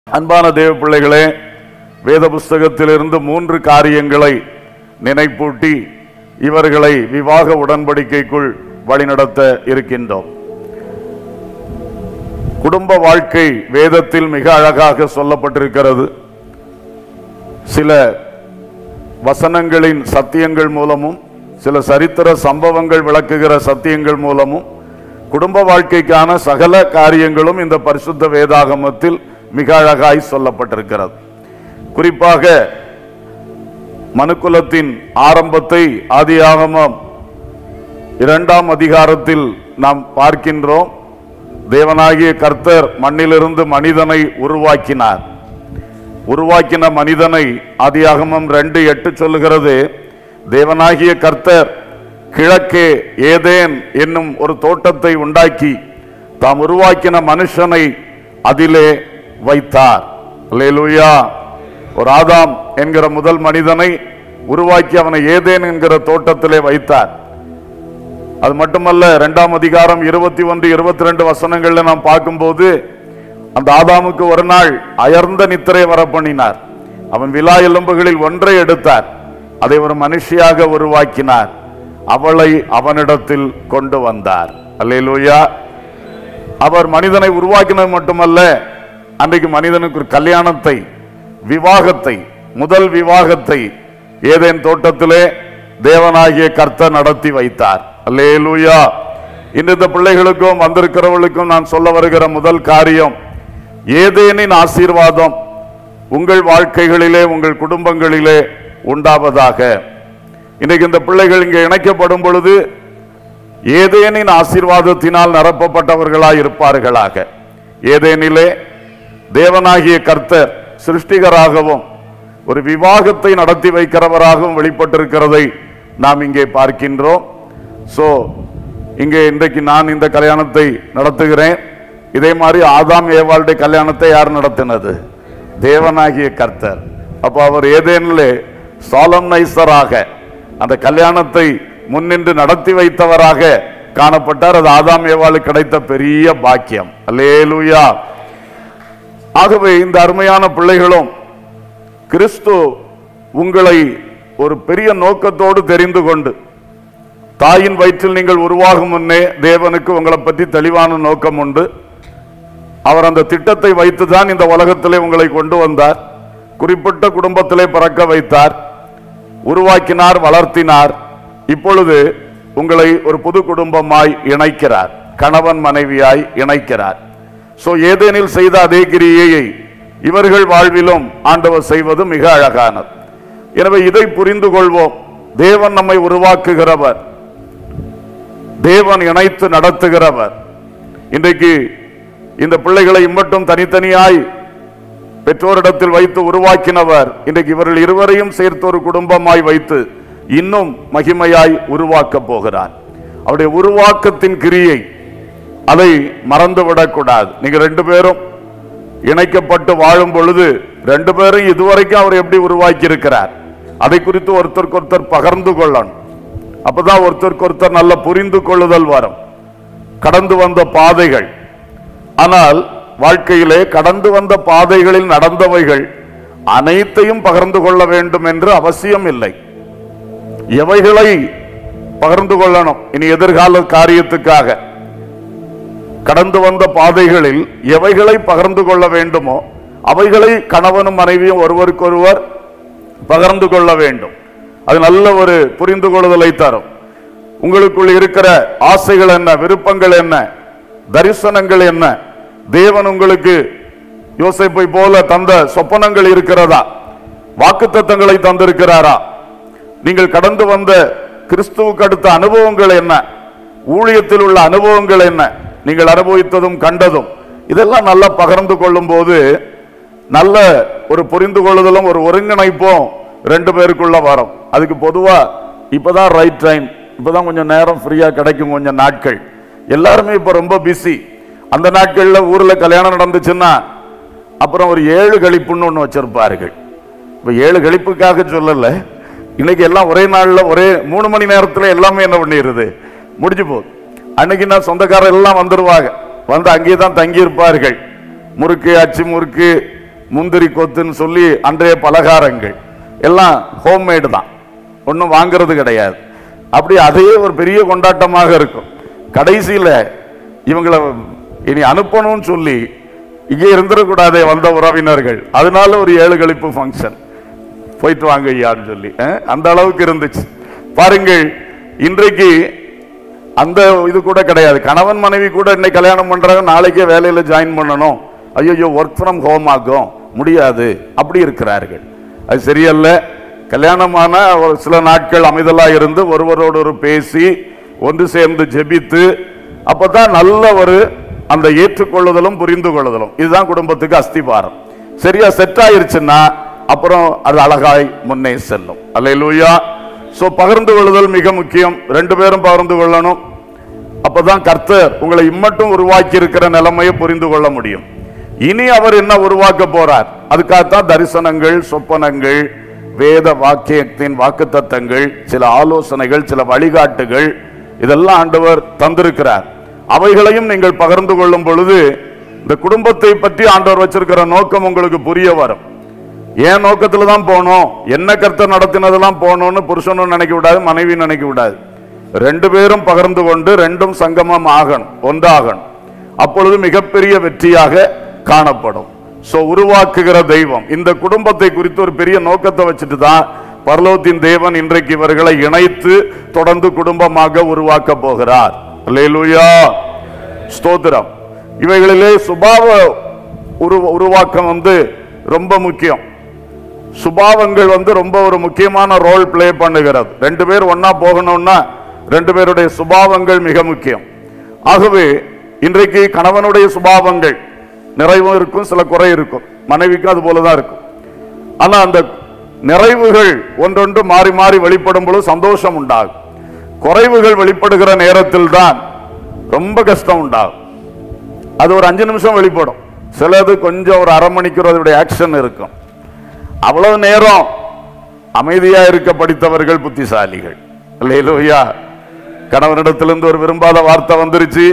அன்பான தேவ பிள்ளைகளே வேத புஸ்தகத்திலிருந்து மூன்று காரியங்களை நினைப்பூட்டி இவர்களை விவாக உடன்படிக்கைக்குள் வழிநடத்த இருக்கின்றோம் குடும்ப வாழ்க்கை வேதத்தில் மிக அழகாக சொல்லப்பட்டிருக்கிறது சில வசனங்களின் சத்தியங்கள் மூலமும் சில சரித்திர சம்பவங்கள் விளக்குகிற சத்தியங்கள் மூலமும் குடும்ப வாழ்க்கைக்கான சகல காரியங்களும் இந்த பரிசுத்த வேதாகமத்தில் மிக அழகாய் சொல்லப்பட்டிருக்கிறது குறிப்பாக மனுக்குலத்தின் ஆரம்பத்தை ஆதியாகமம் இரண்டாம் அதிகாரத்தில் நாம் பார்க்கின்றோம் தேவனாகிய கர்த்தர் மண்ணிலிருந்து மனிதனை உருவாக்கினார் உருவாக்கின மனிதனை ஆதியாகமம் ரெண்டு எட்டு சொல்லுகிறது தேவனாகிய கர்த்தர் கிழக்கே ஏதேன் என்னும் ஒரு தோட்டத்தை உண்டாக்கி தாம் உருவாக்கின மனுஷனை அதிலே வைத்தார் அல்லேலூயா ஒரு ஆதாம் என்கிற முதல் மனிதனை உருவாக்கி அவனை ஏதேன் என்கிற தோட்டத்திலே வைத்தார் அது மட்டுமல்ல இரண்டாம் அதிகாரம் இருபத்தி ஒன்று இருபத்தி ரெண்டு வசனங்கள்ல நாம் பார்க்கும்போது அந்த ஆதாமுக்கு ஒரு நாள் அயர்ந்த நித்திரை வர பண்ணினார் அவன் விலா எலும்புகளில் ஒன்றை எடுத்தார் அதை ஒரு மனுஷியாக உருவாக்கினார் அவளை அவனிடத்தில் கொண்டு வந்தார் அல்லேலூயா அவர் மனிதனை உருவாக்கினது மட்டுமல்ல அன்றைக்கு மனிதனுக்கு ஒரு கல்யாணத்தை விவாகத்தை முதல் விவாகத்தை ஏதேன் தோட்டத்திலே தேவனாகிய கர்த்தர் நடத்தி வைத்தார் அல்லேலூயா இன்று இந்த பிள்ளைகளுக்கும் வந்திருக்கிறவர்களுக்கும் நான் சொல்ல வருகிற முதல் காரியம் ஏதேனின் ஆசீர்வாதம் உங்கள் வாழ்க்கைகளிலே உங்கள் குடும்பங்களிலே உண்டாவதாக இன்றைக்கு இந்த பிள்ளைகள் இங்கே இணைக்கப்படும் பொழுது ஏதேனின் ஆசீர்வாதத்தினால் நிரப்பப்பட்டவர்களாய் இருப்பார்களாக ஏதேனிலே தேவனாகிய கர்த்தர் சிருஷ்டிகராகவும் ஒரு விவாகத்தை நடத்தி வைக்கிறவராகவும் வெளிப்பட்டிருக்கிறதை நாம் இங்கே பார்க்கின்றோம் சோ இங்கே இன்றைக்கு நான் இந்த கல்யாணத்தை நடத்துகிறேன் இதே மாதிரி ஆதாம் ஏவாளுடைய கல்யாணத்தை யார் நடத்தினது தேவனாகிய கர்த்தர் அப்போ அவர் ஏதேனிலே சாலம்னைசராக அந்த கல்யாணத்தை முன்னின்று நடத்தி வைத்தவராக காணப்பட்டார் அது ஆதாம் ஏவாளுக்கு கிடைத்த பெரிய பாக்கியம் அல்லேலூயா ஆகவே இந்த அருமையான பிள்ளைகளும் கிறிஸ்து உங்களை ஒரு பெரிய நோக்கத்தோடு தெரிந்து கொண்டு தாயின் வயிற்றில் நீங்கள் உருவாகும் முன்னே தேவனுக்கு உங்களை பற்றி தெளிவான நோக்கம் உண்டு அவர் அந்த திட்டத்தை வைத்துதான் இந்த உலகத்திலே உங்களை கொண்டு வந்தார் குறிப்பிட்ட குடும்பத்திலே பிறக்க வைத்தார் உருவாக்கினார் வளர்த்தினார் இப்பொழுது உங்களை ஒரு புது குடும்பமாய் இணைக்கிறார் கணவன் மனைவியாய் இணைக்கிறார் சோ ஏதேனில் செய்த அதே கிரியையை இவர்கள் வாழ்விலும் ஆண்டவர் செய்வது மிக அழகானது எனவே இதை புரிந்து கொள்வோம் தேவன் நம்மை உருவாக்குகிறவர் தேவன் இணைத்து நடத்துகிறவர் இன்றைக்கு இந்த பிள்ளைகளை இம்மட்டும் தனித்தனியாய் பெற்றோரிடத்தில் வைத்து உருவாக்கினவர் இன்றைக்கு இவர்கள் இருவரையும் சேர்த்து ஒரு குடும்பமாய் வைத்து இன்னும் மகிமையாய் உருவாக்க போகிறார் அவருடைய உருவாக்கத்தின் கிரியை அதை மறந்துவிடக்கூடாது நீங்க ரெண்டு பேரும் இணைக்கப்பட்டு வாழும் பொழுது ரெண்டு பேரும் இதுவரைக்கும் அவர் எப்படி உருவாக்கி இருக்கிறார் அதை குறித்து ஒருத்தருக்கு ஒருத்தர் பகிர்ந்து கொள்ளணும் அப்பதான் ஒருத்தருக்கு ஒருத்தர் நல்ல புரிந்து கொள்ளுதல் வரும் கடந்து வந்த பாதைகள் ஆனால் வாழ்க்கையிலே கடந்து வந்த பாதைகளில் நடந்தவைகள் அனைத்தையும் பகிர்ந்து கொள்ள வேண்டும் என்று அவசியம் இல்லை எவைகளை பகிர்ந்து கொள்ளணும் இனி எதிர்கால காரியத்துக்காக கடந்து வந்த பாதைகளில் எவைகளை பகிர்ந்து கொள்ள வேண்டுமோ அவைகளை கணவனும் மனைவியும் ஒருவருக்கொருவர் பகிர்ந்து கொள்ள வேண்டும் அது நல்ல ஒரு புரிந்து கொள்ளுதலை தரும் உங்களுக்குள் இருக்கிற ஆசைகள் என்ன விருப்பங்கள் என்ன தரிசனங்கள் என்ன தேவன் உங்களுக்கு யோசிப்பை போல தந்த சொப்பனங்கள் இருக்கிறதா வாக்குத்தத்தங்களை தந்திருக்கிறாரா நீங்கள் கடந்து வந்த கிறிஸ்துவுக்கு அடுத்த அனுபவங்கள் என்ன ஊழியத்தில் உள்ள அனுபவங்கள் என்ன நீங்கள் அனுபவித்ததும் கண்டதும் இதெல்லாம் நல்லா பகிர்ந்து கொள்ளும் போது நல்ல ஒரு புரிந்து கொள்ளுதலும் ஒரு ஒருங்கிணைப்பும் ரெண்டு பேருக்குள்ள வரும் அதுக்கு பொதுவா இப்பதான் ரைட் டைம் இப்பதான் கொஞ்சம் நேரம் ஃப்ரீயா கிடைக்கும் கொஞ்சம் நாட்கள் எல்லாருமே இப்ப ரொம்ப பிஸி அந்த நாட்கள்ல ஊர்ல கல்யாணம் நடந்துச்சுன்னா அப்புறம் ஒரு ஏழு கழிப்புன்னு ஒன்று வச்சிருப்பார்கள் இப்ப ஏழு கழிப்புக்காக சொல்லல இன்னைக்கு எல்லாம் ஒரே நாள்ல ஒரே மூணு மணி நேரத்துல எல்லாமே என்ன பண்ணிடுது முடிஞ்சு போகுது அன்னைக்கு நான் சொந்தக்காரர் எல்லாம் வந்துருவாங்க வந்து அங்கேயே தான் தங்கி இருப்பார்கள் முறுக்கு அச்சு முறுக்கு முந்திரி கொத்துன்னு சொல்லி அன்றைய பலகாரங்கள் எல்லாம் ஹோம்மேடு தான் ஒன்றும் வாங்குறது கிடையாது அப்படி அதையே ஒரு பெரிய கொண்டாட்டமாக இருக்கும் கடைசியில இவங்களை இனி அனுப்பணும்னு சொல்லி இங்கே இருந்துடக்கூடாதே வந்த உறவினர்கள் அதனால ஒரு ஏழு கழிப்பு ஃபங்க்ஷன் போயிட்டு வாங்க ஐயான்னு சொல்லி அஹ், அந்த அளவுக்கு இருந்துச்சு பாருங்கள் இன்றைக்கு அந்த இது கூட கிடையாது கணவன் மனைவி கூட இன்னைக்கு கல்யாணம் பண்றாங்க நாளைக்கே வேலையில ஜாயின் பண்ணணும் ஐயோ ஒர்க் ஃப்ரம் ஹோம் ஆகும் முடியாது அப்படி இருக்கிறார்கள் அது சரியல்ல கல்யாணமான ஒரு சில நாட்கள் அமைதலா இருந்து ஒருவரோடு ஒரு பேசி ஒன்று சேர்ந்து ஜெபித்து அப்பதான் நல்ல ஒரு அந்த ஏற்றுக்கொள்ளுதலும் புரிந்து கொள்ளுதலும் இதுதான் குடும்பத்துக்கு அஸ்திபாரம் சரியா செட் ஆயிருச்சுன்னா அப்புறம் அது அழகாய் முன்னே செல்லும் அல்லேலூயா சோ பகிர்ந்து கொள்ளுதல் மிக முக்கியம் ரெண்டு பேரும் பகிர்ந்து கொள்ளணும் அப்பதான் கர்த்தர் உங்களை இம்மட்டும் உருவாக்கி இருக்கிற நிலைமையை புரிந்து கொள்ள முடியும் இனி அவர் என்ன உருவாக்க போறார் அதுக்காகத்தான் தரிசனங்கள் சொப்பனங்கள் வேத வாக்கியத்தின் வாக்குத்தத்தங்கள் சில ஆலோசனைகள் சில வழிகாட்டுகள் இதெல்லாம் ஆண்டவர் தந்திருக்கிறார் அவைகளையும் நீங்கள் பகிர்ந்து கொள்ளும் பொழுது இந்த குடும்பத்தை பற்றி ஆண்டவர் வச்சிருக்கிற நோக்கம் உங்களுக்கு புரிய வரும் ஏன் நோக்கத்துல தான் போகணும் என்ன கர்த்தர் நடத்தினதெல்லாம் போகணும்னு புருஷனும் நினைக்க விடாது மனைவி நினைக்க விடாது ரெண்டு பேரும் பகிர்ந்து கொண்டு ரெண்டும் சங்கமம் ஆகணும் ஒன்றாகணும் அப்பொழுது மிகப்பெரிய வெற்றியாக காணப்படும் சோ உருவாக்குகிற தெய்வம் இந்த குடும்பத்தை குறித்து ஒரு பெரிய நோக்கத்தை வச்சுட்டு தான் பரலோகத்தின் தேவன் இன்றைக்கு இவர்களை இணைத்து தொடர்ந்து குடும்பமாக உருவாக்க போகிறார் அல்லேலூயா ஸ்தோத்திரம் இவைகளிலே சுபாவ உரு உருவாக்கம் வந்து ரொம்ப முக்கியம் சுபாவங்கள் வந்து ரொம்ப ஒரு முக்கியமான ரோல் ப்ளே பண்ணுகிறது ரெண்டு பேர் ஒண்ணா போகணும்னா ரெண்டு பேருடைய சுபாவங்கள் மிக முக்கியம் ஆகவே இன்றைக்கு கணவனுடைய சுபாவங்கள் நிறைவும் இருக்கும் சில குறை இருக்கும் மனைவிக்கும் அது போலதான் இருக்கும் ஆனா அந்த நிறைவுகள் ஒன்றொன்று மாறி மாறி வெளிப்படும் பொழுது சந்தோஷம் உண்டாகும் குறைவுகள் வெளிப்படுகிற நேரத்தில் தான் ரொம்ப கஷ்டம் உண்டாகும் அது ஒரு அஞ்சு நிமிஷம் வெளிப்படும் சிலது கொஞ்சம் ஒரு அரை மணிக்கூர் அதனுடைய ஆக்ஷன் இருக்கும் அவ்வளவு நேரம் அமைதியா இருக்க படித்தவர்கள் புத்திசாலிகள் இல்லையா கணவனிடத்திலிருந்து ஒரு விரும்பாத வார்த்தை வந்துருச்சு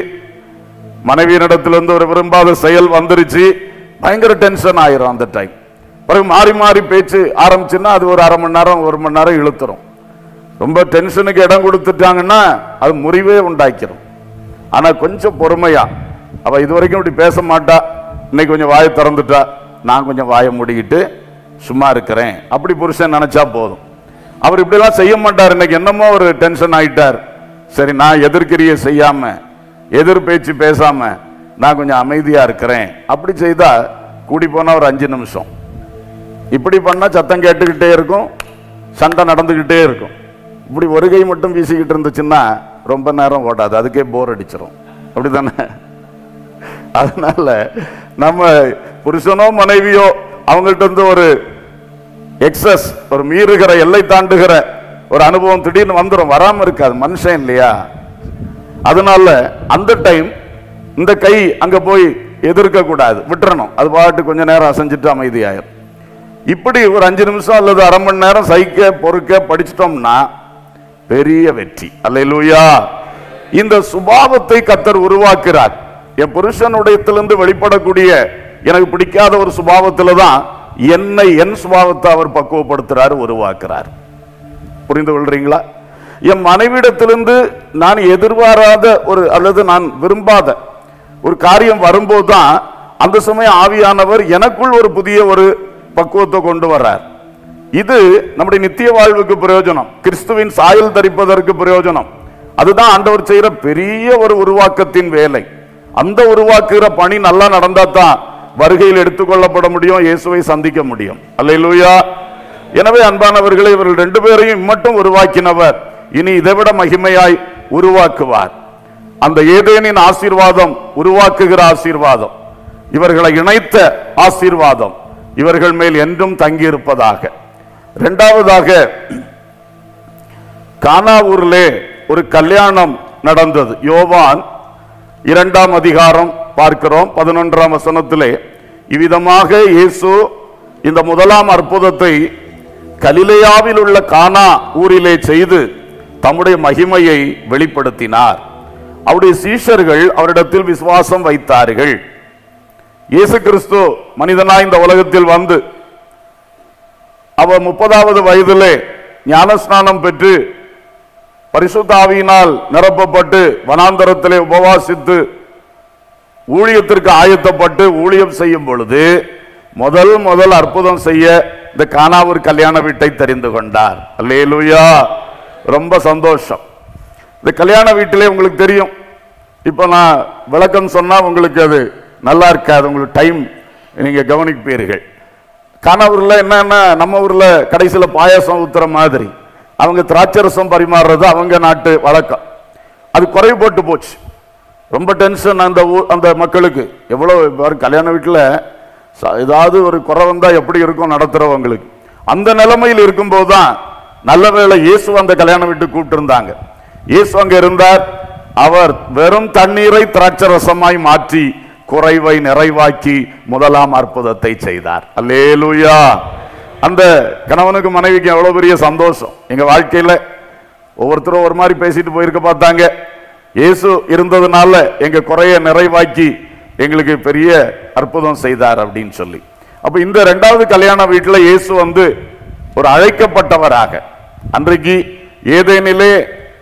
மனைவியினிடத்திலிருந்து ஒரு விரும்பாத செயல் வந்துருச்சு பயங்கர டென்ஷன் ஆயிரும் அந்த டைம் பிறகு மாறி மாறி பேச்சு ஆரம்பிச்சுன்னா அது ஒரு அரை மணி நேரம் ஒரு மணி நேரம் இழுத்துரும் ரொம்ப டென்ஷனுக்கு இடம் கொடுத்துட்டாங்கன்னா அது முறிவே உண்டாக்கிரும் ஆனா கொஞ்சம் பொறுமையா அவ இது வரைக்கும் இப்படி பேச மாட்டா இன்னைக்கு கொஞ்சம் வாயை திறந்துட்டா நான் கொஞ்சம் வாயை மூடிக்கிட்டு சும்மா இருக்கிறேன் அப்படி புருஷன் நினைச்சா போதும் அவர் இப்படிலாம் செய்ய மாட்டார் இன்னைக்கு என்னமோ ஒரு டென்ஷன் ஆயிட்டார் சரி நான் எதிர்க்கிரிய செய்யாம எதிர் பேச்சு பேசாம நான் கொஞ்சம் அமைதியா இருக்கிறேன் அப்படி செய்தா கூடி போனா ஒரு அஞ்சு நிமிஷம் இப்படி பண்ணா சத்தம் கேட்டுக்கிட்டே இருக்கும் சண்டை நடந்துக்கிட்டே இருக்கும் இப்படி ஒரு கை மட்டும் வீசிக்கிட்டு இருந்துச்சுன்னா ரொம்ப நேரம் ஓடாது அதுக்கே போர் அடிச்சிடும் அப்படிதானே அதனால நம்ம புருஷனோ மனைவியோ அவங்கள்ட்ட இருந்து ஒரு எக்ஸஸ் ஒரு மீறுகிற எல்லை தாண்டுகிற ஒரு அனுபவம் திடீர்னு வந்துடும் வராம இருக்காது மனுஷன் இல்லையா அதனால அந்த டைம் இந்த கை அங்க போய் எதிர்க்க கூடாது விட்டுறணும் அது பாட்டு கொஞ்ச நேரம் அசைஞ்சிட்டு அமைதியாயிரும் இப்படி ஒரு அஞ்சு நிமிஷம் அல்லது அரை மணி நேரம் சைக்க பொறுக்க படிச்சிட்டோம்னா பெரிய வெற்றி அல்லேலூயா இந்த சுபாவத்தை கத்தர் உருவாக்குறார் என் புருஷனுடையத்திலிருந்து வெளிப்படக்கூடிய எனக்கு பிடிக்காத ஒரு சுபாவத்துல தான் என்னை என் சுபாவத்தை அவர் பக்குவப்படுத்துறாரு உருவாக்குறார் புரிந்து கொள்றீங்களா என் மனைவிடத்திலிருந்து நான் எதிர்பாராத ஒரு அல்லது நான் விரும்பாத ஒரு காரியம் வரும்போது தான் அந்த சமயம் ஆவியானவர் எனக்குள் ஒரு புதிய ஒரு பக்குவத்தை கொண்டு வர்றார் இது நம்முடைய நித்திய வாழ்வுக்கு பிரயோஜனம் கிறிஸ்துவின் சாயல் தரிப்பதற்கு பிரயோஜனம் அதுதான் ஆண்டவர் செய்யற பெரிய ஒரு உருவாக்கத்தின் வேலை அந்த உருவாக்குகிற பணி நல்லா நடந்தா தான் வருகையில் எடுத்துக்கொள்ளப்பட முடியும் இயேசுவை சந்திக்க முடியும் அல்லேலூயா எனவே அன்பானவர்களை இவர்கள் ரெண்டு பேரையும் மட்டும் உருவாக்கினவர் இனி இதைவிட மகிமையாய் உருவாக்குவார் அந்த ஏதேனின் ஆசீர்வாதம் உருவாக்குகிற ஆசீர்வாதம் இவர்களை இணைத்த ஆசீர்வாதம் இவர்கள் மேல் என்றும் தங்கியிருப்பதாக இரண்டாவதாக கானாவூரிலே ஒரு கல்யாணம் நடந்தது யோவான் இரண்டாம் அதிகாரம் பார்க்கிறோம் பதினொன்றாம் வசனத்திலே இவ்விதமாக இயேசு இந்த முதலாம் அற்புதத்தை கலிலேயாவில் உள்ள கானா ஊரிலே செய்து தம்முடைய மகிமையை வெளிப்படுத்தினார் அவருடைய சீஷர்கள் அவரிடத்தில் விசுவாசம் வைத்தார்கள் இயேசு கிறிஸ்து மனிதனாய் இந்த உலகத்தில் வந்து அவர் முப்பதாவது வயதிலே ஞானஸ்நானம் பெற்று பரிசுத்த ஆவியினால் நிரப்பப்பட்டு வனாந்தரத்திலே உபவாசித்து ஊழியத்திற்கு ஆயத்தப்பட்டு ஊழியம் செய்யும் பொழுது முதல் முதல் அற்புதம் செய்ய இந்த கானாவூர் கல்யாண வீட்டை தெரிந்து கொண்டார் அல்லேலூயா ரொம்ப சந்தோஷம் இந்த கல்யாண வீட்டிலே உங்களுக்கு தெரியும் இப்போ நான் விளக்கம் சொன்னா உங்களுக்கு அது நல்லா இருக்காது உங்களுக்கு டைம் நீங்க கவனிப்பீர்கள் கானாவூர்ல என்னன்னா நம்ம ஊர்ல கடைசியில பாயாசம் ஊத்துற மாதிரி அவங்க திராட்சரசம் பரிமாறுறது அவங்க நாட்டு வழக்கம் அது குறைபட்டு போச்சு ரொம்ப டென்ஷன் அந்த ஊ அந்த மக்களுக்கு எவ்வளோ பாரு கல்யாண வீட்டில் ஏதாவது ஒரு குறை வந்தா எப்படி இருக்கும் நடத்துறவங்களுக்கு அந்த நிலைமையில் இருக்கும்போது தான் நல்ல வேளை இயேசு அந்த கல்யாண வீட்டுக்கு கூப்பிட்டு இருந்தாங்க இயேசு அங்க இருந்தார் அவர் வெறும் தண்ணீரை திராட்சரசமாய் மாற்றி குறைவை நிறைவாக்கி முதலாம் அற்புதத்தை செய்தார் அல்லேலூயா அந்த கணவனுக்கு மனைவிக்கு எவ்வளவு பெரிய சந்தோஷம் எங்க வாழ்க்கையில ஒவ்வொருத்தரும் ஒரு மாதிரி பேசிட்டு போயிருக்க பார்த்தாங்க இயேசு இருந்ததுனால எங்க குறைய நிறைவாக்கி எங்களுக்கு பெரிய அற்புதம் செய்தார் அப்படின்னு சொல்லி அப்ப இந்த ரெண்டாவது கல்யாண வீட்டுல இயேசு வந்து ஒரு அழைக்கப்பட்டவராக அன்றைக்கு ஏதேனிலே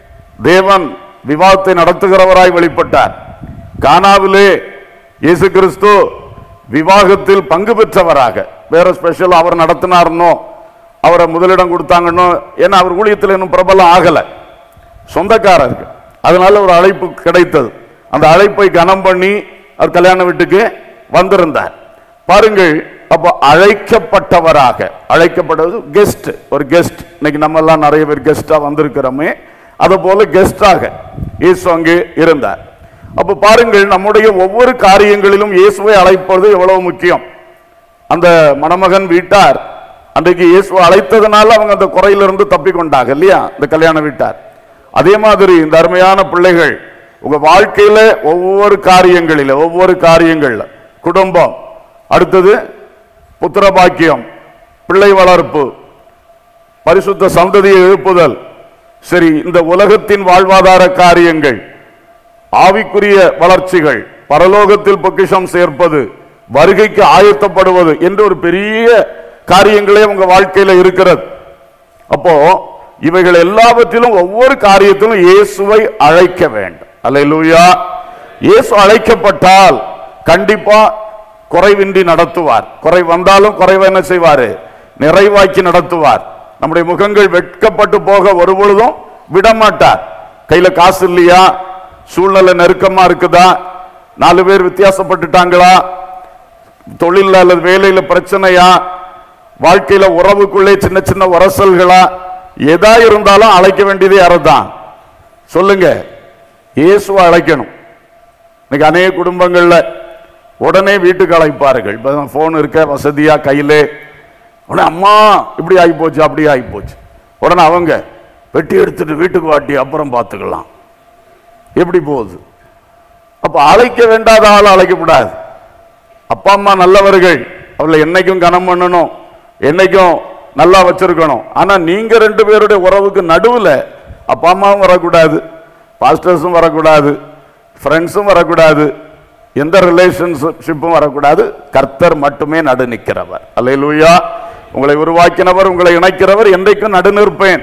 தேவன் விவாதத்தை நடத்துகிறவராய் வெளிப்பட்டார் கானாவிலே இயேசு கிறிஸ்து விவாகத்தில் பங்கு பெற்றவராக வேற ஸ்பெஷல் அவர் நடத்தினார்னோ அவரை முதலிடம் கொடுத்தாங்கன்னோ ஏன்னா அவர் ஊழியத்தில் இன்னும் பிரபலம் ஆகலை சொந்தக்காரருக்கு அதனால ஒரு அழைப்பு கிடைத்தது அந்த அழைப்பை கனம் பண்ணி அவர் கல்யாண வீட்டுக்கு வந்திருந்தார் பாருங்கள் அப்போ அழைக்கப்பட்டவராக அழைக்கப்பட்டது கெஸ்ட் ஒரு கெஸ்ட் இன்னைக்கு நம்ம எல்லாம் நிறைய பேர் கெஸ்டா வந்திருக்கிறோமே அது போல கெஸ்டாக இயேசு அங்கே இருந்தார் அப்போ பாருங்கள் நம்முடைய ஒவ்வொரு காரியங்களிலும் இயேசுவை அழைப்பது எவ்வளவு முக்கியம் அந்த மணமகன் வீட்டார் அன்றைக்கு இயேசுவை அழைத்ததுனால அவங்க அந்த குறையிலிருந்து தப்பி கொண்டாங்க இல்லையா இந்த கல்யாண வீட்டார் அதே மாதிரி இந்த அருமையான பிள்ளைகள் உங்க வாழ்க்கையில ஒவ்வொரு காரியங்களில ஒவ்வொரு காரியங்கள்ல குடும்பம் அடுத்தது புத்திர பாக்கியம் பிள்ளை வளர்ப்பு பரிசுத்த சந்ததியை எழுப்புதல் சரி இந்த உலகத்தின் வாழ்வாதார காரியங்கள் ஆவிக்குரிய வளர்ச்சிகள் பரலோகத்தில் பொக்கிஷம் சேர்ப்பது வருகைக்கு ஆயத்தப்படுவது என்று ஒரு பெரிய காரியங்களே உங்க வாழ்க்கையில இருக்கிறது அப்போ இவைகள் எல்லாவற்றிலும் ஒவ்வொரு காரியத்திலும் இயேசுவை அழைக்க வேண்டும் அல்லேலூயா இயேசு அழைக்கப்பட்டால் கண்டிப்பா குறைவின்றி நடத்துவார் குறை வந்தாலும் குறைவை என்ன செய்வாரு நிறைவாக்கி நடத்துவார் நம்முடைய முகங்கள் வெட்கப்பட்டு போக ஒரு பொழுதும் விடமாட்டார் கையில காசு இல்லையா சூழ்நிலை நெருக்கமா இருக்குதா நாலு பேர் வித்தியாசப்பட்டுட்டாங்களா தொழில்ல அல்லது வேலையில பிரச்சனையா வாழ்க்கையில உறவுக்குள்ளே சின்ன சின்ன உரசல்களா எதா இருந்தாலும் அழைக்க வேண்டியது யாரதான் சொல்லுங்க இயேசுவை அழைக்கணும் இன்னைக்கு அநேக குடும்பங்கள்ல உடனே வீட்டுக்கு அழைப்பார்கள் இப்போ ஃபோன் இருக்க வசதியா கையிலே உடனே அம்மா இப்படி ஆகி போச்சு அப்படி ஆகி போச்சு உடனே அவங்க வெட்டி எடுத்துட்டு வீட்டுக்கு வாட்டி அப்புறம் பார்த்துக்கலாம் எப்படி போகுது அப்ப அழைக்க வேண்டாத ஆள் அழைக்கக்கூடாது அப்பா அம்மா நல்லவர்கள் அவளை என்னைக்கும் கனம் பண்ணணும் என்னைக்கும் நல்லா வச்சிருக்கணும் ஆனா நீங்க ரெண்டு பேருடைய உறவுக்கு நடுவுல அப்பா அம்மாவும் வரக்கூடாது பாஸ்டர்ஸும் வரக்கூடாது ஃப்ரெண்ட்ஸும் வரக்கூடாது எந்த ரிலேஷன்ஷிப்பும் வரக்கூடாது கர்த்தர் மட்டுமே நடு நிற்கிறவர் அல்லேலூயா உங்களை உருவாக்கினவர் உங்களை இணைக்கிறவர் என்றைக்கும் நடு நிற்பேன்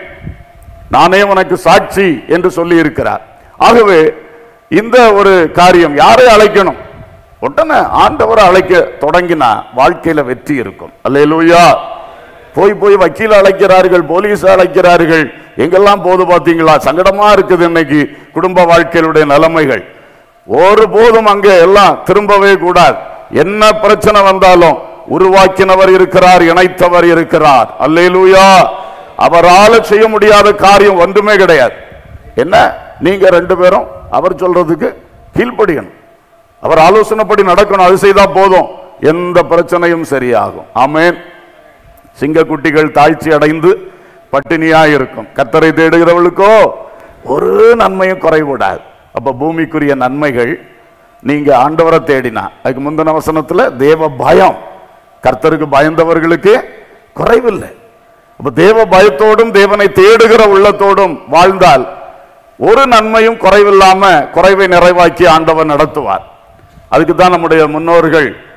நானே உனக்கு சாட்சி என்று சொல்லி இருக்கிறார் ஆகவே இந்த ஒரு காரியம் யாரை அழைக்கணும் உடனே ஆண்டவரை அழைக்க தொடங்கினா வாழ்க்கையில வெற்றி இருக்கும் அல்லேலூயா போய் போய் வக்கீல் அழைக்கிறார்கள் போலீஸ் அழைக்கிறார்கள் எங்கெல்லாம் போது பாத்தீங்களா சங்கடமா இருக்குது இன்னைக்கு குடும்ப வாழ்க்கையிலுடைய நிலைமைகள் ஒருபோதும் அங்கே எல்லாம் திரும்பவே கூடாது என்ன பிரச்சனை வந்தாலும் உருவாக்கினவர் இருக்கிறார் இணைத்தவர் இருக்கிறார் அல்லேலூயா அவரால செய்ய முடியாத காரியம் ஒன்றுமே கிடையாது என்ன நீங்க ரெண்டு பேரும் அவர் சொல்றதுக்கு கீழ்ப்படியணும் அவர் ஆலோசனைப்படி நடக்கணும் அது செய்தா போதும் எந்த பிரச்சனையும் சரியாகும் ஆமென் சிங்கக்குட்டிகள் தாழ்ச்சி அடைந்து பட்டினியா இருக்கும் கத்தரை தேடுகிறவளுக்கோ ஒரு நன்மையும் குறைவிடாது அப்ப பூமிக்குரிய நன்மைகள் நீங்க ஆண்டவரை தேடினா அதுக்கு முந்தின வசனத்துல தேவ பயம் கர்த்தருக்கு பயந்தவர்களுக்கு குறைவில்லை அப்ப தேவ பயத்தோடும் தேவனை தேடுகிற உள்ளத்தோடும் வாழ்ந்தால் ஒரு நன்மையும் குறைவில்லாம குறைவை நிறைவாக்கி ஆண்டவர் நடத்துவார் அதுக்கு தான் நம்முடைய முன்னோர்கள்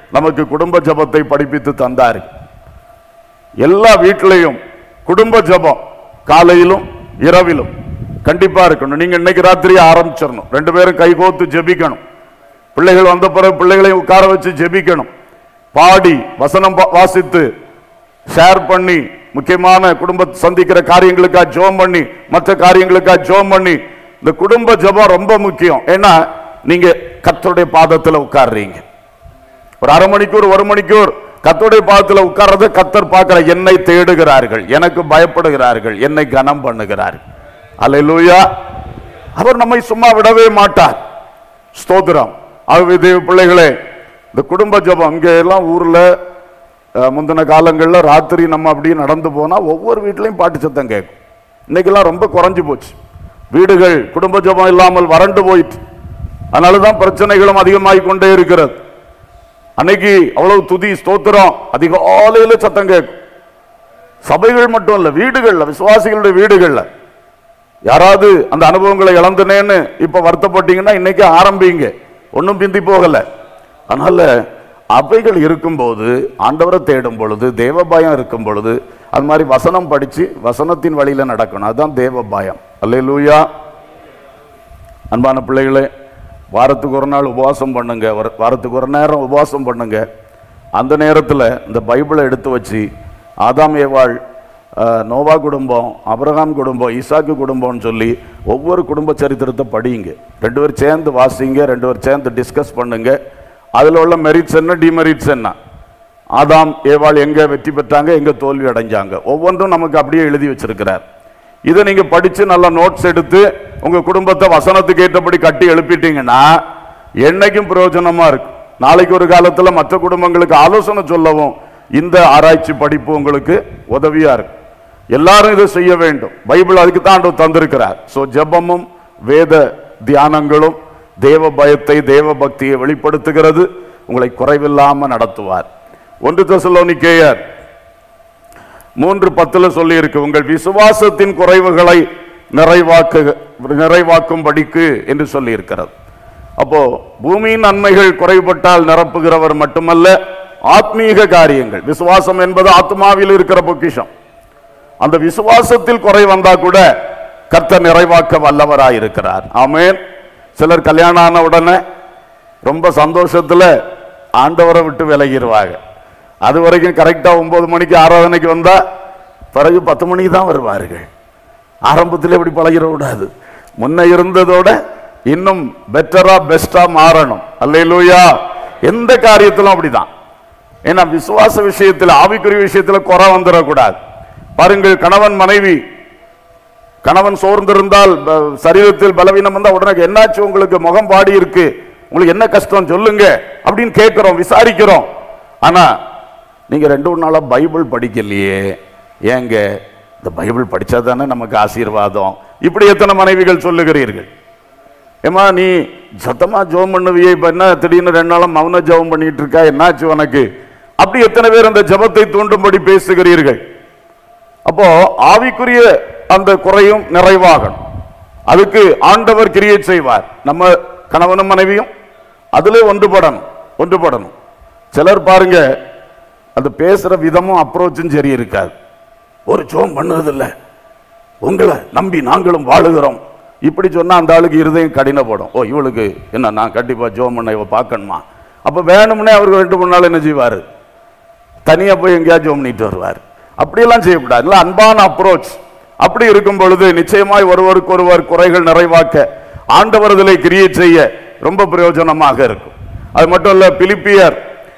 நமக்கு குடும்ப ஜெபத்தை படிப்பித்து தந்தார் எல்லா வீட்டிலையும் குடும்ப ஜெபம் காலையிலும் இரவிலும் கண்டிப்பா இருக்கணும் நீங்க இன்னைக்கு ராத்திரி ஆரம்பிச்சிடணும் ரெண்டு பேரும் கைகோத்து ஜெபிக்கணும் பிள்ளைகள் வந்த பிறகு பிள்ளைகளையும் உட்கார வச்சு ஜெபிக்கணும் பாடி வசனம் பா- வாசித்து ஷேர் பண்ணி முக்கியமான குடும்ப சந்திக்கிற காரியங்களுக்கா ஜோம் பண்ணி மற்ற காரியங்களுக்கா ஜோம் பண்ணி இந்த குடும்ப ஜெபம் ரொம்ப முக்கியம் ஏன்னா நீங்க கர்த்தருடைய பாதத்துல உட்கார்றீங்க ஒரு அரை மணிக்கூர் ஒரு மணிக்கூர் கர்த்தருடைய பாதத்துல உட்கார்றத கத்தர் பார்க்கிற என்னை தேடுகிறார்கள் எனக்கு பயப்படுகிறார்கள் என்னை கனம் பண்ணுகிறார்கள் அல்லேலூயா அவர் நம்மை சும்மா விடவே மாட்டார் ஸ்தோத்திரம் ஆகவே தேவ பிள்ளைகளே இந்த குடும்ப ஜெபம் இங்க எல்லாம் ஊர்ல அஹ், முந்தின காலங்களில் ராத்திரி நம்ம அப்படியே நடந்து போனா ஒவ்வொரு வீட்லயும் பாட்டு சத்தம் கேட்கும் இன்னைக்கெல்லாம் ரொம்ப குறைஞ்சு போச்சு வீடுகள் குடும்ப ஜெபம் இல்லாமல் வறண்டு போயிட்டு அதனால தான் பிரச்சனைகளும் அதிகமாகிக் கொண்டே இருக்கிறது அன்னைக்கு அவ்வளவு துதி ஸ்தோத்திரம் அதிகாலையில சத்தம் கேட்கும் சபைகள் மட்டும் இல்ல வீடுகள்ல விசுவாசிகளுடைய வீடுகள்ல யாராவது அந்த அனுபவங்களை இழந்தனேன்னு இப்ப வருத்தப்பட்டீங்கன்னா இன்னைக்கு ஆரம்பிங்க ஒன்றும் பிந்தி போகல அதனால அவைகள் இருக்கும்போது ஆண்டவரை தேடும் பொழுது தேவ பயம் இருக்கும் பொழுது அது மாதிரி வசனம் படிச்சு வசனத்தின் வழியில நடக்கணும் அதுதான் தேவ பயம் அல்லேலூயா அன்பான பிள்ளைகளே வாரத்துக்கு ஒரு நாள் உபவாசம் பண்ணுங்க ஒரு- வாரத்துக்கு ஒரு நேரம் உபவாசம் பண்ணுங்க அந்த நேரத்தில் இந்த பைபிளை எடுத்து வச்சு ஆதாம் ஏவாள் அஹ், நோவா குடும்பம் அபிரகாம் குடும்பம் ஈசாக்கு குடும்பம்னு சொல்லி ஒவ்வொரு குடும்ப சரித்திரத்தை படியுங்க ரெண்டு பேர் சேர்ந்து வாசிங்க ரெண்டு பேர் சேர்ந்து டிஸ்கஸ் பண்ணுங்க அதில் உள்ள மெரிட்ஸ் என்ன டிமெரிட்ஸ் என்ன ஆதாம் ஏவாள் எங்க வெற்றி பெற்றாங்க எங்க தோல்வி அடைஞ்சாங்க ஒவ்வொன்றும் நமக்கு அப்படியே எழுதி வச்சிருக்கிறார் இதை நீங்க படிச்சு நல்லா நோட்ஸ் எடுத்து உங்க குடும்பத்தை வசனத்துக்கு ஏற்றபடி கட்டி எழுப்பிட்டீங்கன்னா என்னைக்கும் பிரயோஜனமா இருக்கு நாளைக்கு ஒரு காலத்துல மற்ற குடும்பங்களுக்கு ஆலோசனை சொல்லவும் இந்த ஆராய்ச்சி படிப்பு உங்களுக்கு உதவியா இருக்கு எல்லாரும் இதை செய்ய வேண்டும் பைபிள் அதுக்கு தான் ஆண்டவர் தந்திருக்கிறார் சோ ஜெபமும் வேத தியானங்களும் தேவ பயத்தை தேவ பக்தியை வெளிப்படுத்துகிறது உங்களை குறைவில்லாம நடத்துவார் ஒன்று தெசலோனிக்கேயர் மூன்று பத்துல சொல்லி இருக்கு உங்கள் விசுவாசத்தின் குறைவுகளை நிறைவாக்கு நிறைவாக்கும்படிக்கு என்று சொல்லி இருக்கிறது அப்போ பூமியின் நன்மைகள் குறைபட்டால் நிரப்புகிறவர் மட்டுமல்ல ஆத்மீக காரியங்கள் விசுவாசம் என்பது ஆத்மாவில் இருக்கிற பொக்கிஷம் அந்த விசுவாசத்தில் குறை வந்தா கூட கர்த்தர் நிறைவாக்க வல்லவராய் இருக்கிறார் ஆமென் சிலர் கல்யாணம் ஆன உடனே ரொம்ப சந்தோஷத்துல ஆண்டவரை விட்டு விலகிடுவாங்க அது வரைக்கும் கரெக்டா ஒன்பது மணிக்கு ஆராதனைக்கு வந்தா பிறகு பத்து மணிக்கு தான் வருவார்கள் ஆரம்பத்தில் இப்படி பழகிட கூடாது முன்ன இருந்ததோட இன்னும் பெட்டரா பெஸ்டா மாறணும் அல்லேலூயா எந்த காரியத்திலும் அப்படிதான் ஏன்னா விசுவாச விஷயத்தில் ஆவிக்குரிய விஷயத்தில் குறை வந்துடக்கூடாது பாருங்கள் கணவன் மனைவி கணவன் சோர்ந்திருந்தால் ப- சரீரத்தில் பலவீனம் வந்தா உடனே என்னாச்சு உங்களுக்கு முகம் பாடி இருக்கு உங்களுக்கு என்ன கஷ்டம் சொல்லுங்க அப்படின்னு கேட்கிறோம் விசாரிக்கிறோம் ஆனா நீங்க ரெண்டு மூணு நாளா பைபிள் படிக்கலையே ஏங்க இந்த பைபிள் படிச்சா தானே நமக்கு ஆசீர்வாதம் இப்படி எத்தனை மனைவிகள் சொல்லுகிறீர்கள் ஏமா நீ சத்தமா ஜெபம் பண்ணுவியே இப்ப என்ன திடீர்னு ரெண்டு நாளும் மௌன ஜெபம் பண்ணிட்டு இருக்கா என்னாச்சு உனக்கு அப்படி எத்தனை பேர் அந்த ஜெபத்தை தூண்டும்படி பேசுகிறீர்கள் அப்போ ஆவிக்குரிய அந்த குறையும் நிறைவாகணும் அதுக்கு ஆண்டவர் கிரியேட் செய்வார் நம்ம கணவனும் மனைவியும் அதுல ஒன்றுபடணும் ஒன்றுபடணும் சிலர் பாருங்க அந்த பேசுற விதமும் அப்ரோச்சும் சரி இருக்காது ஒரு ஜோம் பண்ணதில்ல உங்களை நம்பி நாங்களும் வாழுகிறோம் இப்படி சொன்னா அந்த ஆளுக்கு இருதயம் கடினப்படும் ஓ இவளுக்கு என்ன நான் கண்டிப்பா ஜோம் பண்ண இவ பார்க்கணுமா அப்ப வேணும்னே அவருக்கு ரெண்டு மூணு நாள் என்ன செய்வாரு தனியா போய் எங்கேயாவது ஜோம் பண்ணிட்டு வருவார் அப்படியெல்லாம் செய்யக்கூடாது இல்ல அன்பான அப்ரோச் அப்படி இருக்கும் பொழுது நிச்சயமாய் ஒருவருக்கு ஒருவர் குறைகள் நிறைவாக்க ஆண்டவர் இதில் கிரியேட் செய்ய ரொம்ப பிரயோஜனமாக இருக்கும் அது மட்டும் இல்ல பிலிப்பியர்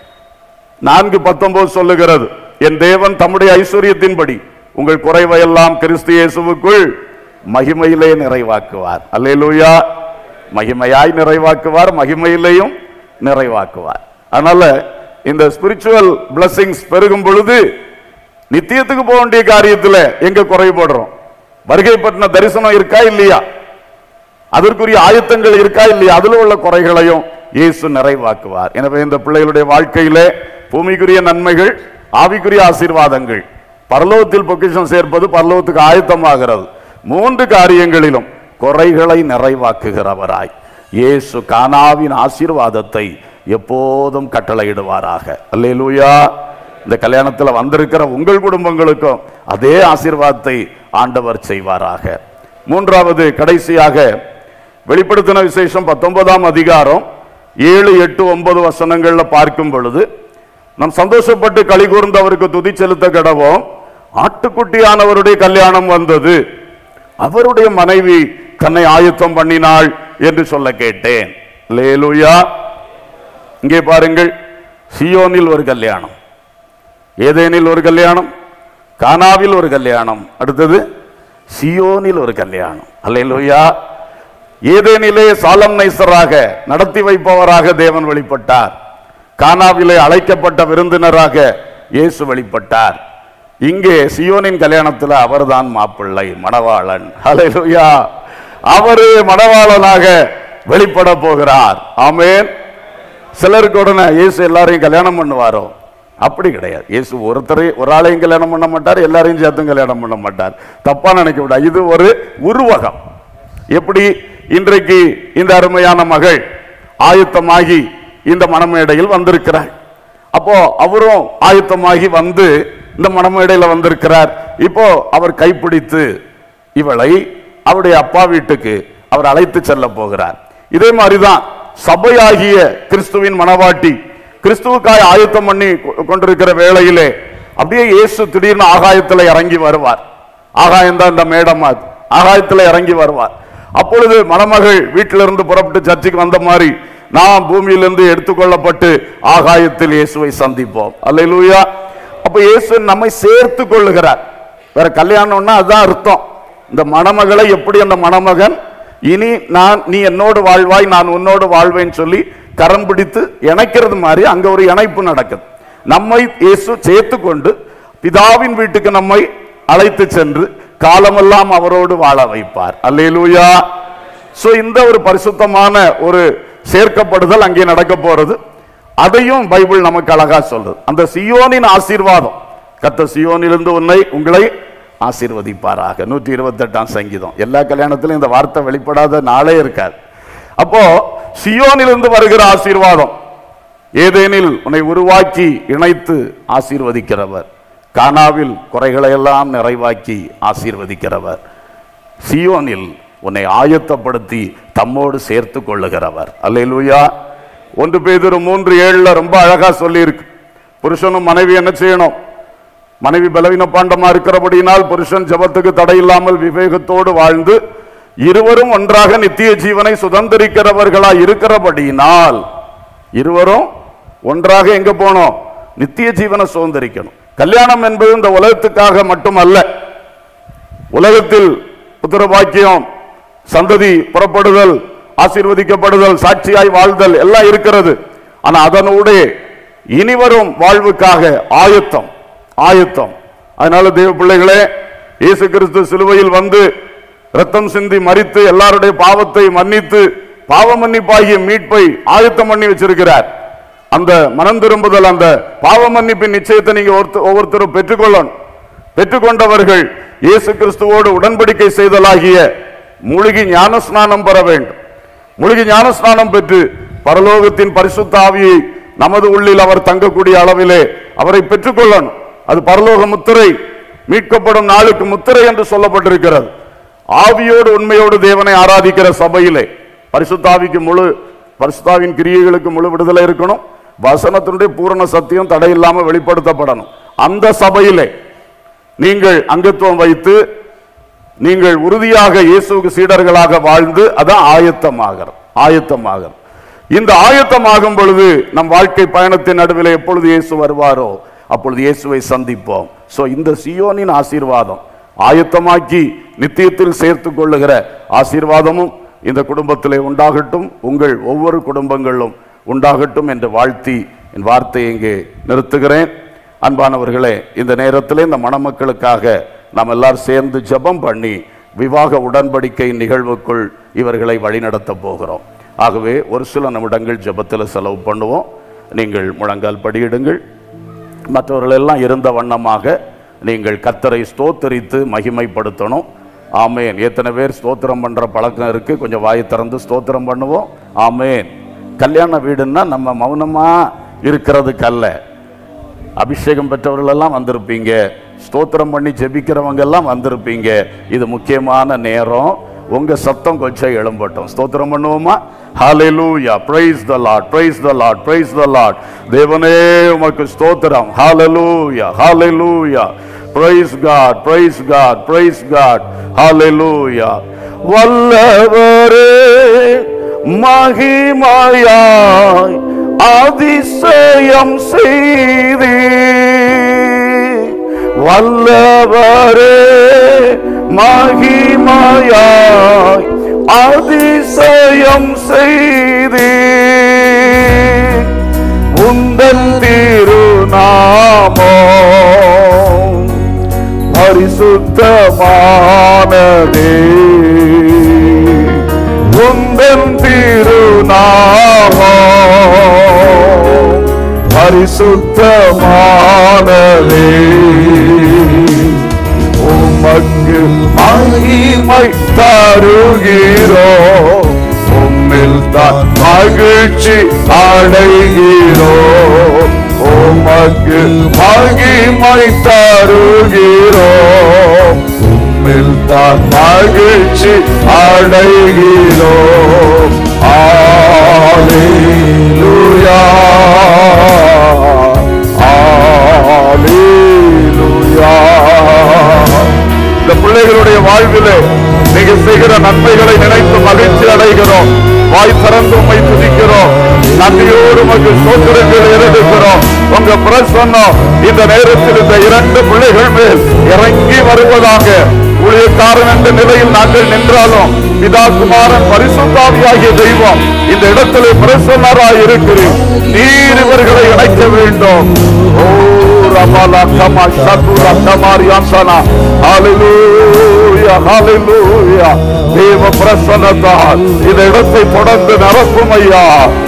நான்கு பத்தொன்பது சொல்லுகிறது என் தேவன் தம்முடைய ஐஸ்வர்யத்தின்படி உங்கள் குறைவையெல்லாம் கிறிஸ்து இயேசுவுக்குள் மகிமையிலே நிறைவாக்குவார் அல்லேலூயா மகிமையாய் நிறைவாக்குவார் மகிமையிலேயும் நிறைவாக்குவார் அதனால இந்த ஸ்பிரிச்சுவல் blessings பெருகும் பொழுது நித்தியத்துக்கு போக வேண்டிய காரியத்துல எங்க குறைபடுறோம் வருகை பற்றின தரிசனம் இருக்கா இல்லையா அதற்குரிய ஆயத்தங்கள் இருக்கா இல்லையா அதுல உள்ள குறைகளையும் இயேசு நிறைவாக்குவார் எனவே இந்த பிள்ளைகளுடைய வாழ்க்கையிலே பூமிக்குரிய நன்மைகள் ஆவிக்குரிய ஆசீர்வாதங்கள் பரலோகத்தில் பொக்கிஷம் சேர்ப்பது பரலோகத்துக்கு ஆயத்தமாகிறது மூன்று காரியங்களிலும் குறைகளை நிறைவாக்குகிறவராய் இயேசு கானாவின் ஆசீர்வாதத்தை எப்போதும் கட்டளையிடுவாராக அல்லேலூயா இந்த கல்யாணத்தில் வந்திருக்கிற உங்கள் குடும்பங்களுக்கும் அதே ஆசீர்வாதத்தை ஆண்டவர் செய்வாராக மூன்றாவது கடைசியாக வெளிப்படுத்தின விசேஷம் பத்தொன்பதாம் அதிகாரம் ஏழு எட்டு ஒன்பது வசனங்கள்ல பார்க்கும் பொழுது நம் சந்தோஷப்பட்டு களி கூர்ந்து அவருக்கு துதி செலுத்த கடவோம் ஆட்டுக்குட்டியானவருடைய கல்யாணம் வந்தது அவருடைய மனைவி தன்னை ஆயத்தம் பண்ணினாள் என்று சொல்ல கேட்டேன் லேலுயா இங்கே பாருங்கள் சியோனில் ஒரு கல்யாணம் ஏதேனில் ஒரு கல்யாணம் கானாவில் ஒரு கல்யாணம் அடுத்தது சியோனில் ஒரு கல்யாணம் அல்லேலூயா ஏதேனிலே சாலம் நைசராக நடத்தி வைப்பவராக தேவன் வெளிப்பட்டார் கானாவிலே அழைக்கப்பட்ட விருந்தினராக இயேசு வெளிப்பட்டார் இங்கே சியோனின் கல்யாணத்தில் அவர்தான் மாப்பிள்ளை மணவாளன் ஹalleluya அவரே மணவாளனாக வெளிப்பட போகிறார் ஆமென் சிலருக்கு உடனே இயேசு எல்லாரையும் கல்யாணம் பண்ணுவாரோ அப்படி கிடையாது இயேசு ஒருத்தரை ஒரு ஆளையும் கல்யாணம் பண்ண மாட்டார் எல்லாரையும் சேர்த்தும் கல்யாணம் பண்ண மாட்டார் தப்பா நினைக்க விடாது இது ஒரு உருவகம் எப்படி இன்றைக்கு இந்த அருமையான மகள் ஆயத்தமாகி இந்த மணமேடையில் வந்திருக்கிறார் அப்போ அவரும் ஆயத்தமாகி வந்து இந்த மணமேடையில வந்திருக்கிறார் இப்போ அவர் கைப்பிடித்து இவளை அவருடைய அப்பா வீட்டுக்கு அவர் அழைத்து செல்ல போகிறார் இதே மாதிரிதான் சபையாகிய கிறிஸ்துவின் மணவாட்டி கிறிஸ்துவுக்காய் ஆயத்தம் பண்ணி கொ- கொண்டிருக்கிற வேளையிலே அப்படியே இயேசு திடீர்னு ஆகாயத்தில் இறங்கி வருவார் ஆகாயம் தான் இந்த மேடம் அது ஆகாயத்தில் இறங்கி வருவார் அப்பொழுது மணமகள் வீட்டிலிருந்து புறப்பட்டு சர்ச்சுக்கு வந்த மாதிரி நாம் பூமியிலிருந்து எடுத்துக்கொள்ளப்பட்டு ஆகாயத்தில் இயேசுவை சந்திப்போம் அல்லேலூயா அப்ப இயேசு நம்மை சேர்த்து கொள்ளுகிறார் வேற கல்யாணம்னா அதுதான் அர்த்தம் இந்த மணமகளை எப்படி அந்த மணமகன் இனி நான் நீ என்னோடு வாழ்வாய் நான் உன்னோடு வாழ்வேன்னு சொல்லி கரம் பிடித்து இணைக்கிறது மாதிரி அங்க ஒரு இணைப்பு நடக்குது நம்மை இயேசு சேர்த்து கொண்டு பிதாவின் வீட்டுக்கு நம்மை அழைத்து சென்று காலமெல்லாம் அவரோடு வாழ வைப்பார் அல்லேலூயா சோ இந்த ஒரு பரிசுத்தமான ஒரு சேர்க்கப்படுதல் அங்கே நடக்க போறது அதையும் பைபிள் நமக்கு அழகா சொல்றது அந்த சியோனின் ஆசீர்வாதம் கத்த சியோனிலிருந்து உன்னை உங்களை ஆசீர்வதிப்பாராக நூற்றி இருபத்தெட்டாம் சங்கீதம் எல்லா கல்யாணத்திலும் இந்த வார்த்தை வெளிப்படாத நாளே இருக்காது அப்போ சியோனிலிருந்து வருகிற ஆசீர்வாதம் ஏதேனில் உன்னை உருவாக்கி இணைத்து ஆசீர்வதிக்கிறவர் கானாவில் குறைகளை எல்லாம் நிறைவாக்கி ஆசீர்வதிக்கிறவர் சியோனில் உன்னை ஆயத்தப்படுத்தி தம்மோடு சேர்த்து கொள்ளுகிறவர் அல்லேலூயா ஒன்று பேதுரு மூன்று ஏழுல ரொம்ப அழகா சொல்லியிருக்கு புருஷனும் மனைவி என்ன செய்யணும் மனைவி பலவீன பாண்டமா இருக்கிறபடியினால் புருஷன் ஜபத்துக்கு தடை இல்லாமல் விவேகத்தோடு வாழ்ந்து இருவரும் ஒன்றாக நித்திய ஜீவனை சுதந்திரிக்கிறவர்களா இருக்கிறபடியினால் இருவரும் ஒன்றாக எங்க போனோம் நித்திய ஜீவனை சுதந்திரிக்கணும் கல்யாணம் என்பது இந்த உலகத்துக்காக மட்டுமல்ல உலகத்தில் புத்திர பாக்கியம் சந்ததி புறப்படுதல் ஆசீர்வதிக்கப்படுதல் சாட்சியாய் வாழ்தல் எல்லாம் இருக்கிறது ஆனா அதனூடே இனிவரும் வாழ்வுக்காக ஆயத்தம் ஆயத்தம் அதனால தேவ பிள்ளைகளே இயேசு கிறிஸ்து சிலுவையில் வந்து ரத்தம் சிந்தி மரித்து எல்லாருடைய பாவத்தை மன்னித்து பாவ மன்னிப்பாகிய மீட்பை ஆயத்தம் பண்ணி வச்சிருக்கிறார் அந்த மனம் திரும்புதல் அந்த பாவ மன்னிப்பின் நிச்சயத்தை நீங்க ஒருத்த- ஒவ்வொருத்தரும் பெற்றுக்கொள்ளணும் பெற்றுக்கொண்டவர்கள் இயேசு கிறிஸ்துவோடு உடன்படிக்கை செய்தலாகிய மூழ்கி ஞானஸ்நானம் பெற வேண்டும் மூழ்கி ஞானஸ்நானம் பெற்று பரலோகத்தின் பரிசுத்த ஆவியை நமது உள்ளில் அவர் தங்கக்கூடிய அளவிலே அவரை பெற்றுக்கொள்ளணும் அது பரலோக முத்திரை மீட்கப்படும் நாளுக்கு முத்திரை என்று சொல்லப்பட்டிருக்கிறது ஆவியோடு உண்மையோடு தேவனை ஆராதிக்கிற சபையிலே பரிசுத்தாவிக்கு முழு பரிசுத்தாவின் கிரியைகளுக்கு முழு விடுதலை இருக்கணும் வசனத்தினுடைய பூரண சத்தியம் தடையில்லாம வெளிப்படுத்தப்படணும் அந்த சபையிலே நீங்கள் அங்கத்துவம் வைத்து நீங்கள் உறுதியாக இயேசுவுக்கு சீடர்களாக வாழ்ந்து அதான் ஆயத்தமாகிறது ஆயத்தமாகிறது இந்த ஆயத்தமாகும் பொழுது நம் வாழ்க்கை பயணத்தின் நடுவில் எப்பொழுது இயேசு வருவாரோ அப்பொழுது இயேசுவை சந்திப்போம் சோ இந்த சியோனின் ஆசீர்வாதம் ஆயத்தமாக்கி நித்தியத்தில் சேர்த்து கொள்ளுகிற ஆசீர்வாதமும் இந்த குடும்பத்திலே உண்டாகட்டும் உங்கள் ஒவ்வொரு குடும்பங்களிலும் உண்டாகட்டும் என்று வாழ்த்தி என் வார்த்தையை இங்கே நிறுத்துகிறேன் அன்பானவர்களே இந்த நேரத்தில் இந்த மணமக்களுக்காக நாம் எல்லாரும் சேர்ந்து ஜெபம் பண்ணி விவாக உடன்படிக்கை நிகழ்வுக்குள் இவர்களை வழிநடத்த போகிறோம் ஆகவே ஒரு சில நிமிடங்கள் ஜெபத்தில் செலவு பண்ணுவோம் நீங்கள் முழங்கால் படியிடுங்கள் மற்றவர்கள் எல்லாம் இருந்த வண்ணமாக நீங்கள் கத்தரை ஸ்தோத்தரித்து மகிமைப்படுத்தணும் ஆமேன் எத்தனை பேர் ஸ்தோத்திரம் பண்ற பழக்கம் இருக்கு கொஞ்சம் வாயை திறந்து ஸ்தோத்திரம் பண்ணுவோம் ஆமேன் கல்யாண வீடுன்னா நம்ம மௌனமா இருக்கிறதுக்கு அல்ல அபிஷேகம் பெற்றவர்கள் எல்லாம் வந்திருப்பீங்க ஸ்தோத்திரம் பண்ணி ஜெபிக்கிறவங்க எல்லாம் வந்திருப்பீங்க இது முக்கியமான நேரம் உங்க சத்தம் கொஞ்சம் எழும்பட்டும் ஸ்தோத்திரம் பண்ணுவோமா ஹalleluya praise the lord praise the lord praise the lord தேவனே உமக்கு ஸ்தோத்திரம் hallelujah hallelujah praise god praise god praise god hallelujah வல்லவரே மகிமையாய் அதிசயம் செய்தே வல்லவரே மகிமையாய் அதிசயம் செய்தே உந்தன் திருநாமம் பரிசுத்தமானதே உந்தன் திருநாமம் பரிசுத்தமானதே உமக்கு மகிமை தருகிறோ உம்மில் தான் மகிழ்ச்சி அடைகிறோ உமக்கு மகிமை தருகிறோ உம்மில் தான் மகிழ்ச்சி அடைகிறோ ஆலேலூயா ஆலேலூயா இந்த பிள்ளைகளுடைய வாழ்விலே நீங்க செய்கிற நன்மைகளை நினைத்து மகிழ்ச்சி அடைகிறோம் வாய் திறந்து உண்மை துதிக்கிறோம் நன்றியோடு உமக்கு சோத்திரங்கள் எழுதுகிறோம் உங்க பிரசன்னம் இந்த நேரத்தில் இந்த இரண்டு பிள்ளைகள் மேல் இறங்கி வருவதாக ஊழியக்காரன் என்ற நிலையில் நாங்கள் நின்றாலும் பிதா குமாரன் பரிசுத்தாவியாகிய தெய்வம் இந்த இடத்திலே பிரசன்னராய் இருக்கிறேன் நீர் இவர்களை இணைக்க வேண்டும் ஓ ரமலா கமா சதுரா கமாரி அம்சனா ஹalleluya ஹalleluya தேவ பிரசன்னத்தால் இந்த இடத்தை தொடர்ந்து நிரப்பும் ஐயா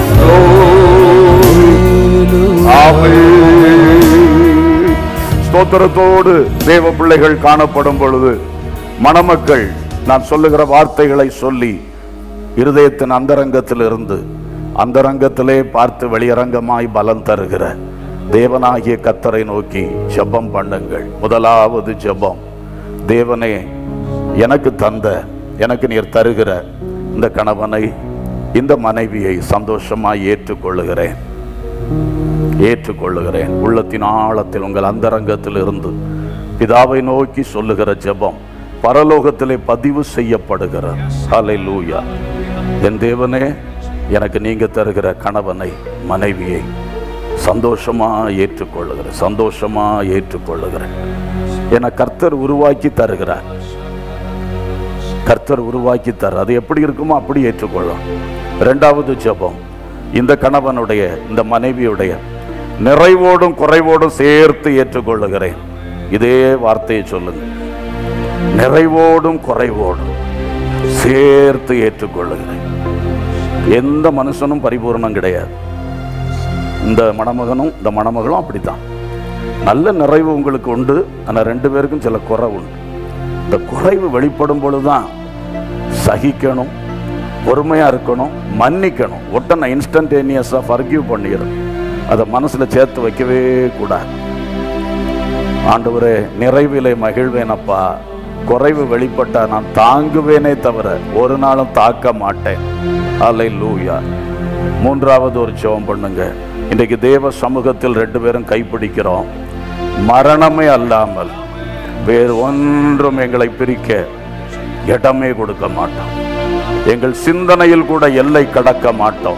ஆமென் ஸ்தோத்திரத்தோடு தேவ பிள்ளைகள் காணப்படும் பொழுது மணமக்கள் நான் சொல்லுகிற வார்த்தைகளை சொல்லி இருதயத்தின் அந்தரங்கத்திலிருந்து அந்தரங்கத்திலே பார்த்து வெளியரங்கமாய் பலம் தருகிற தேவனாகிய கத்தரை நோக்கி ஜெபம் பண்ணுங்கள் முதலாவது ஜெபம் தேவனே எனக்கு தந்த எனக்கு நீர் தருகிற இந்த கணவனை இந்த மனைவியை சந்தோஷமாய் ஏற்றுக்கொள்ளுகிறேன் ஏற்றுக்கொள்ளுகிறேன் உள்ளத்தின் ஆழத்தில் உங்கள் அந்தரங்கத்தில் இருந்து பிதாவை நோக்கி சொல்லுகிற ஜெபம் பரலோகத்திலே பதிவு செய்யப்படுகிற ஹalleluya என் தேவனே எனக்கு நீங்க தருகிற கணவனை மனைவியை சந்தோஷமா ஏற்றுக்கொள்ளுகிறேன் சந்தோஷமா ஏற்றுக்கொள்ளுகிறேன் என கர்த்தர் உருவாக்கி தருகிறார் கர்த்தர் உருவாக்கி தர அது எப்படி இருக்குமோ அப்படி ஏற்றுக்கொள்ளும் இரண்டாவது ஜெபம் இந்த கணவனுடைய இந்த மனைவியுடைய நிறைவோடும் குறைவோடும் சேர்த்து ஏற்றுக்கொள்ளுகிறேன் இதே வார்த்தையை சொல்லுங்க நிறைவோடும் குறைவோடும் சேர்த்து ஏற்றுக்கொள்ளுகிறேன் எந்த மனுஷனும் பரிபூரணம் கிடையாது இந்த மணமகனும் இந்த மணமகளும் அப்படித்தான் நல்ல நிறைவு உங்களுக்கு உண்டு ஆனால் ரெண்டு பேருக்கும் சில குறை உண்டு இந்த குறைவு வெளிப்படும் பொழுதுதான் சகிக்கணும் பொறுமையா இருக்கணும் மன்னிக்கணும் உடனே இன்ஸ்டன்டேனியஸா ஃபர்கிவ் பண்ணிடணும் அதை மனசுல சேர்த்து வைக்கவே கூடாது ஆண்டவரே நிறைவிலே மகிழ்வேனப்பா குறைவு வெளிப்பட்டா நான் தாங்குவேனே தவிர ஒரு நாளும் தாக்க மாட்டேன் அலை லூயா மூன்றாவது ஒரு ஜெபம் பண்ணுங்க இன்றைக்கு தேவ சமூகத்தில் ரெண்டு பேரும் கைப்பிடிக்கிறோம் மரணமே அல்லாமல் வேறு ஒன்றும் எங்களை பிரிக்க இடமே கொடுக்க மாட்டோம் எங்கள் சிந்தனையில் கூட எல்லை கடக்க மாட்டோம்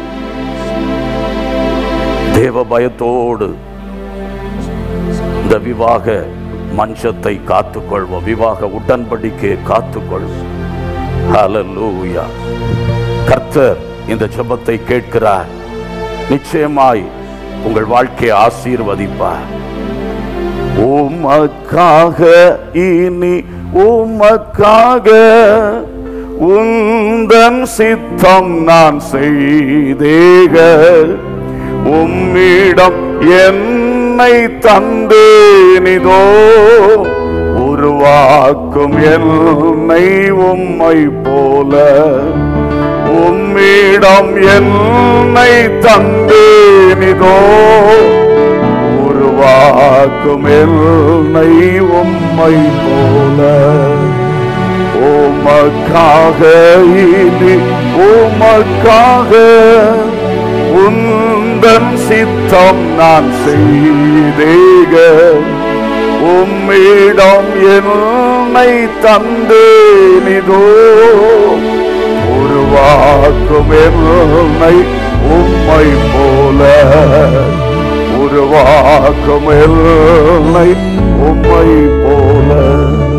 தேவ பயத்தோடு இந்த விவாக மஞ்சத்தை காத்துக்கொள்வோம் விவாக உடன்படிக்கை காத்துக்கொள்வோம் ஹalleluya கர்த்தர் இந்த ஜெபத்தை கேட்கிறார் நிச்சயமாய் உங்கள் வாழ்க்கையை ஆசீர்வதிப்பார் உமக்காக இனி உமக்காக உந்தன் சித்தம் நான் செய்தேக உம்மிடம் என்னை தந்தேனிதோ உருவாக்கும் என்னை உம்மை போல உம்மிடம் என்னை தந்தேனிதோ உருவாக்கும் என்னை உம்மை போல உமக்காக இனி உமக்காக உந்தன் சித்தம் நான் செய்தேக உம்மிடம் என்னை தந்தேனிதோ உருவாக்கும் என்னை உம்மை போல உருவாக்கும் என்னை உம்மை போல